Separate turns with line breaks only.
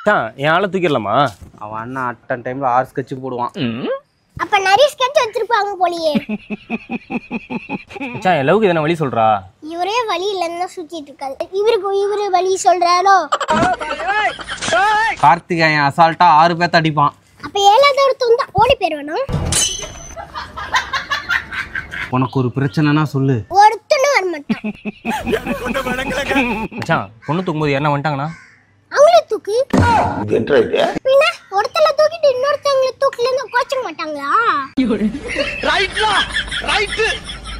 மச்சான் என் ஆளை தூக்கிடலாமா
அவன் அண்ணன் அட்டன் டைம்ல ஆறு ஸ்கெட்ச் போடுவான்
அப்ப நிறைய ஸ்கெட்ச் வச்சிருப்பாங்க போலியே
மச்சான் என் லவ்க்கு எதனா வழி சொல்றா
இவரே வழி இல்லைன்னு தான் சுத்திட்டு இருக்காரு இவருக்கு இவரு வழி சொல்றாரோ
கார்த்திகேயன் அசால்ட்டா ஆறு பேர்த்த அடிப்பான்
அப்ப ஏழாவது ஒருத்தன் தான் ஓடி போயிருவானோ
உனக்கு ஒரு பிரச்சனைனா சொல்லு
ஒருத்தனும் வரமாட்டான்
மச்சான் பொண்ணு தூக்கும்போது யாருன்னா வந்துட்டாங்கண்ணா
அவங்களே தூக்கு பின்ன ஒருத்தல தூக்கிட்டு இன்னொருத்தவங்களை தூக்கல கோச்சிக்க மாட்டாங்களா